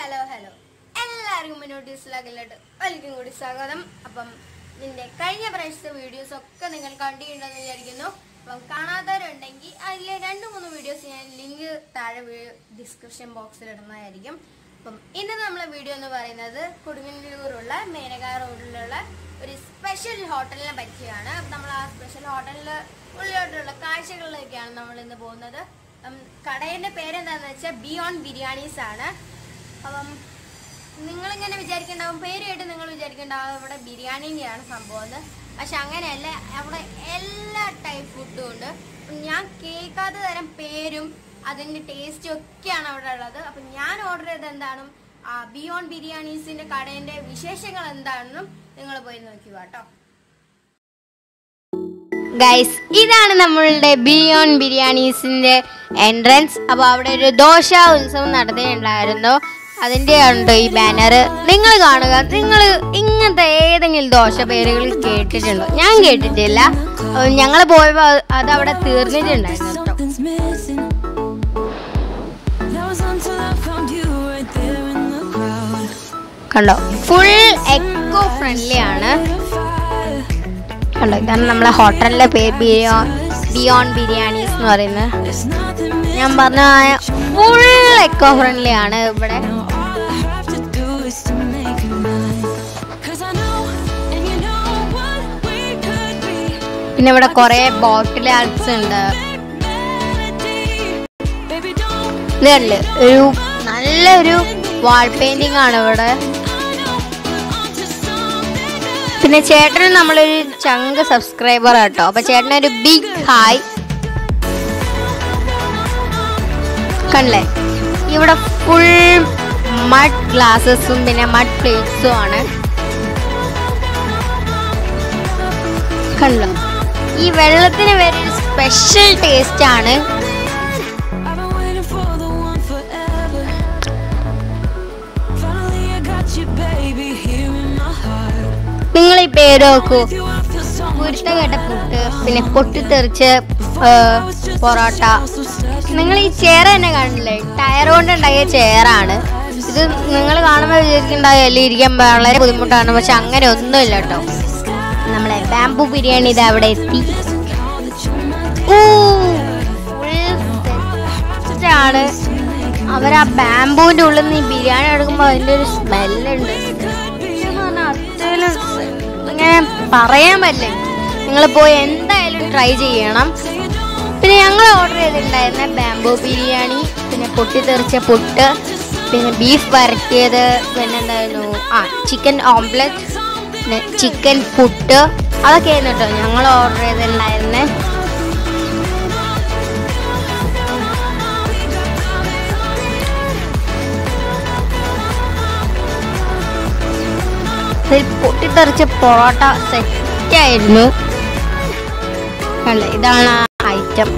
Hello hello എല്ലാവർക്കും മുന്നോട്ട് ഡിസ്ലാഗിലോട്ട് ഒരിക്കലും കൂടി സ്വാഗതം അപ്പം നിന്റെ കഴിഞ്ഞ പ്രാവശ്യത്തെ വീഡിയോസ് ഒക്കെ നിങ്ങൾ കണ്ടിട്ടുണ്ടെന്ന് വിചാരിക്കുന്നു അപ്പം കാണാത്തവരുണ്ടെങ്കിൽ അതിലെ രണ്ട് മൂന്ന് വീഡിയോസ് ഞാൻ ലിങ്ക് താഴെ ഡിസ്ക്രിപ്ഷൻ ബോക്സിൽ ഇടുന്നതായിരിക്കും അപ്പം ഇന്ന് നമ്മളെ വീഡിയോ എന്ന് പറയുന്നത് കൊടുങ്ങല്ലൂരുള്ള മേനക റോഡിലുള്ള ഒരു സ്പെഷ്യൽ ഹോട്ടലിനെ പറ്റിയാണ് അപ്പം നമ്മൾ ആ സ്പെഷ്യൽ ഹോട്ടലിൽ ഉള്ളിലോട്ടുള്ള കാഴ്ചകളിലേക്കാണ് നമ്മൾ ഇന്ന് പോകുന്നത് ഉം, കടയുടെ പേരെന്താണെന്ന് വെച്ചാൽ ബിയോണ്ട് ബിരിയാണീസ് ആണ് അപ്പം നിങ്ങളിങ്ങനെ വിചാരിക്കേണ്ടാവും പേര് കേട്ട് നിങ്ങൾ വിചാരിക്കേണ്ടാവും ഇവിടെ ബിരിയാണിൻ്റെയാണ് സംഭവം എന്ന് പക്ഷെ അങ്ങനെയല്ല അവിടെ എല്ലാ ടൈപ്പ് ഫുഡും ഉണ്ട് അപ്പം ഞാൻ കേൾക്കാത്ത തരം പേരും അതിൻ്റെ ടേസ്റ്റും ഒക്കെയാണ് അവിടെ ഉള്ളത് അപ്പം ഞാൻ ഓർഡർ ചെയ്തത് എന്താണ് ബിയോണ്ട് ബിരിയാണീസിൻ്റെ കടേൻ്റെ വിശേഷങ്ങൾ എന്താണെന്നും നിങ്ങൾ പോയി നോക്കി കേട്ടോ ഗൈസ് ഇതാണ് നമ്മളുടെ ബിയോൺ ബിരിയാണീസിന്റെ എൻട്രൻസ് അപ്പോൾ അവിടെ ഒരു ദോശ ഉത്സവം നടത്തിയിട്ടുണ്ടായിരുന്നു അതിൻ്റെ ഉണ്ട് ഈ ബാനർ നിങ്ങൾ കാണുക നിങ്ങൾ ഇങ്ങനത്തെ ഏതെങ്കിലും ദോശ പേരുകൾ കേട്ടിട്ടുണ്ടോ ഞാൻ കേട്ടിട്ടില്ല ഞങ്ങൾ പോയപ്പോൾ അത് അവിടെ തീർന്നിട്ടുണ്ടായിരുന്നു കേട്ടോ Something's missing. That was until I found you right there in the crowd. കണ്ടോ ഫുൾ എക്കോ ഫ്രണ്ട്ലി ആണ് Fire. കണ്ടോ ഇതാണ് നമ്മളെ ഹോട്ടലിന്റെ പേര് ബിയോൺ ബിയോൺ ബിരിയാണീസ് എന്ന് പറയുന്നത് There's nothing missing. ഞാൻ പറഞ്ഞ ഫുൾ എക്കോ ഫ്രണ്ട്ലി ആണ് ഇവിടെ Now all I have to do is to make you mine. 'Cause I know, and you know what we could be. പിന്നെ ഇവിടെ കുറെ ബോട്ടിൽ ആർട്സ് ഉണ്ട് Melody. Baby, don't ഇത് കണ്ടില്ലേ ഒരു നല്ലൊരു വാൾ പെയിന്റിംഗ് ആണ് ഇവിടെ I know we're onto something good. പിന്നെ ചേട്ടന് നമ്മളൊരു ചങ്ക് സബ്സ്ക്രൈബർ ആട്ടോ അപ്പൊ ചേട്ടനൊരു ബിഗ് ഹായ് കണ്ടില്ലേ ഇവിടെ ഫുൾ മഡ് ഗ്ലാസസും പിന്നെ മഡ് പ്ലേറ്റ്സും ആണ് കണ്ടോ ഈ വെള്ളത്തിന് വരെ ഒരു സ്പെഷ്യൽ ടേസ്റ്റ് ആണ് I've been waiting for the one forever. Finally, I got you, baby, here in my heart. നിങ്ങൾ ഈ പേര് നോക്കൂ With you, I feel so much കുരുത്ത കേട്ട പുട്ട് പിന്നെ പൊട്ടിത്തെറിച്ച് ഏ, പൊറോട്ട നിങ്ങൾ ഈ ചെയർ തന്നെ കണ്ടില്ലേ ടയർ കൊണ്ട് ഉണ്ടാക്കിയ ചെയറാണ് ഇത് നിങ്ങൾ കാണുമ്പോൾ വിചാരിക്കുന്നുണ്ടാവും എല്ലാം ഇരിക്കാൻ വളരെ ബുദ്ധിമുട്ടാണ് പക്ഷെ അങ്ങനെ ഒന്നുമില്ല കേട്ടോ നമ്മളെ ബാംബു ബിരിയാണി ഇത് അവിടെ എത്തി ഊ, full set ആണ് അവർ ആ ബാംബുവിന്റെ ഉള്ളിൽ നിന്ന് ഈ ബിരിയാണി എടുക്കുമ്പോൾ അതിന്റെ ഒരു സ്മെല്ലുണ്ട് അത്രയും ഇങ്ങനെ പറയാൻ പറ്റില്ല നിങ്ങൾ പോയി എന്തായാലും ട്രൈ ചെയ്യണം പിന്നെ ഞങ്ങൾ ഓർഡർ ചെയ്തിട്ടുണ്ടായിരുന്ന ബാംബു ബിരിയാണി പിന്നെ പൊട്ടിത്തെറിച്ച പുട്ട് പിന്നെ ബീഫ് വരട്ടിയത് പിന്നെ എന്തായിരുന്നു ആ ചിക്കൻ ഓംപ്ലെറ്റ് പിന്നെ ചിക്കൻ പുട്ട് അതൊക്കെയായിരുന്നു കേട്ടോ ഞങ്ങൾ ഓർഡർ ചെയ്തിട്ടുണ്ടായിരുന്നത് ഇതിൽ പൊട്ടിത്തെറിച്ച പൊറോട്ട സെറ്റായിരുന്നു കണ്ട ഇതാണ് ആ ഐറ്റം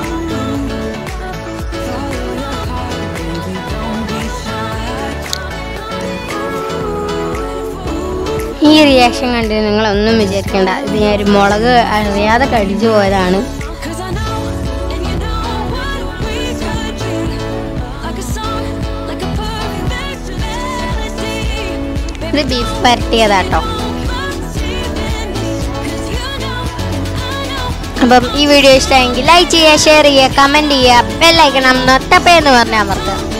ഈ റിയാക്ഷൻ കണ്ട് നിങ്ങളൊന്നും വിചാരിക്കണ്ട ഇത് ഞാൻ ഒരു മുളക് അറിയാതെ കടിച്ചു പോയതാണ് Cause I know, and you know what we could be. Like a song, like a perfect melody. ഇത് ബീഫ് പരട്ടിയതാട്ടോ അപ്പം ഈ വീഡിയോ ഇഷ്ടമെങ്കിൽ ലൈക്ക് ചെയ്യുക ഷെയർ ചെയ്യുക കമൻറ്റ് ചെയ്യുക ബെല്ലൈക്കണം നൊട്ടപ്പേ എന്ന് പറഞ്ഞാൽ അമർത്തുക